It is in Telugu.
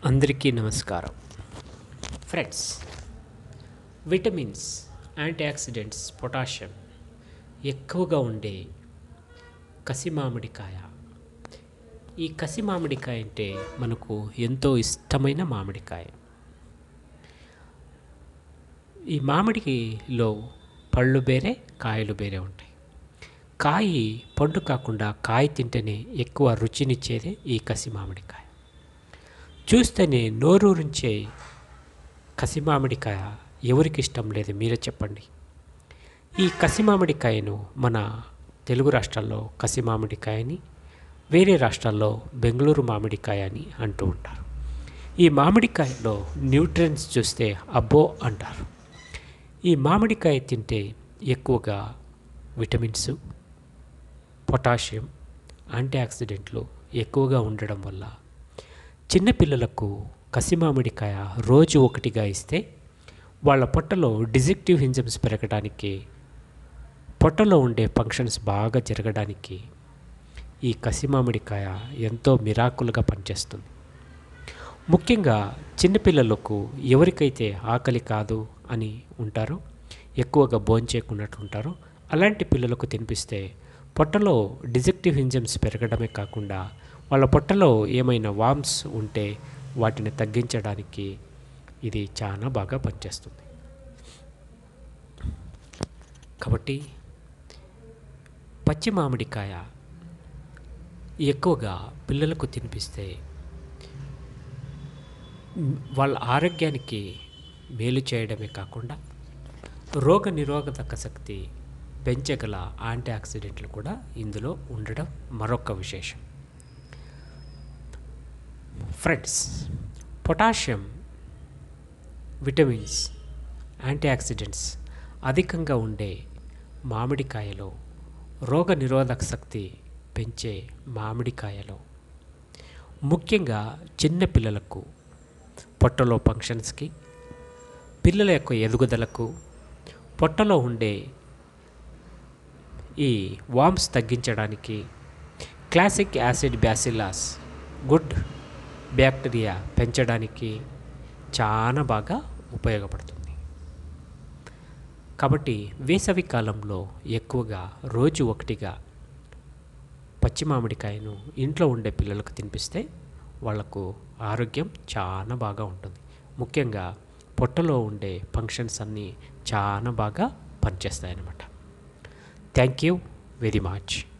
అందరికీ నమస్కారం ఫ్రెండ్స్ విటమిన్స్ యాంటీఆక్సిడెంట్స్ పొటాషియం ఎక్కువగా ఉండే కసి మామిడికాయ ఈ కసి మామిడికాయ అంటే మనకు ఎంతో ఇష్టమైన మామిడికాయ ఈ మామిడిలో పళ్ళు వేరే కాయలు వేరే ఉంటాయి కాయ పండు కాకుండా కాయ తింటేనే ఎక్కువ రుచినిచ్చేదే ఈ కసి మామిడికాయ చూస్తేనే నోరూరించే కసి మామిడికాయ ఎవరికి ఇష్టం లేదు మీరే చెప్పండి ఈ కసి మామిడికాయను మన తెలుగు రాష్ట్రాల్లో కసి మామిడికాయని వేరే రాష్ట్రాల్లో బెంగళూరు మామిడికాయ అని అంటూ ఉంటారు ఈ మామిడికాయలో న్యూట్రియన్స్ చూస్తే అబ్బో అంటారు ఈ మామిడికాయ తింటే ఎక్కువగా విటమిన్స్ పొటాషియం యాంటీఆక్సిడెంట్లు ఎక్కువగా ఉండడం వల్ల చిన్నపిల్లలకు కసి మామిడికాయ రోజు ఒకటిగా ఇస్తే వాళ్ళ పొట్టలో డిజెక్టివ్ హింజమ్స్ పెరగడానికి పొట్టలో ఉండే ఫంక్షన్స్ బాగా జరగడానికి ఈ కసి మామిడికాయ ఎంతో మిరాకులుగా పనిచేస్తుంది ముఖ్యంగా చిన్నపిల్లలకు ఎవరికైతే ఆకలి కాదు అని ఉంటారో ఎక్కువగా భోంచేయకున్నట్టు ఉంటారో అలాంటి పిల్లలకు తినిపిస్తే పొట్టలో డిజెక్టివ్ హింజమ్స్ పెరగడమే కాకుండా వాళ్ళ పొట్టలో ఏమైనా వామ్స్ ఉంటే వాటిని తగ్గించడానికి ఇది చాలా బాగా పనిచేస్తుంది కాబట్టి పచ్చి మామిడికాయ ఎక్కువగా పిల్లలకు తినిపిస్తే వాళ్ళ ఆరోగ్యానికి మేలు చేయడమే కాకుండా రోగ నిరోధక శక్తి పెంచగల యాంటీ ఆక్సిడెంట్లు కూడా ఇందులో ఉండడం మరొక విశేషం friends potassium vitamins antioxidants అధికంగా ఉండే మామిడికాయలో రోగ నిరోధక శక్తి పెంచే మామిడికాయలో ముఖ్యంగా చిన్న పిల్లలకు పొట్టలో ఫంక్షన్స్కి పిల్లల యొక్క ఎదుగుదలకు పొట్టలో ఉండే ఈ వామ్స్ తగ్గించడానికి క్లాసిక్ యాసిడ్ బ్యాసిలాస్ గుడ్ బ్యాక్టీరియా పెంచడానికి చాలా బాగా ఉపయోగపడుతుంది కాబట్టి వేసవి కాలంలో ఎక్కువగా రోజు ఒకటిగా పచ్చి మామిడికాయను ఇంట్లో ఉండే పిల్లలకు తినిపిస్తే వాళ్లకు ఆరోగ్యం చాలా బాగా ఉంటుంది ముఖ్యంగా పొట్టలో ఉండే ఫంక్షన్స్ అన్నీ చాలా బాగా పనిచేస్తాయన్నమాట థ్యాంక్ యూ వెరీ మచ్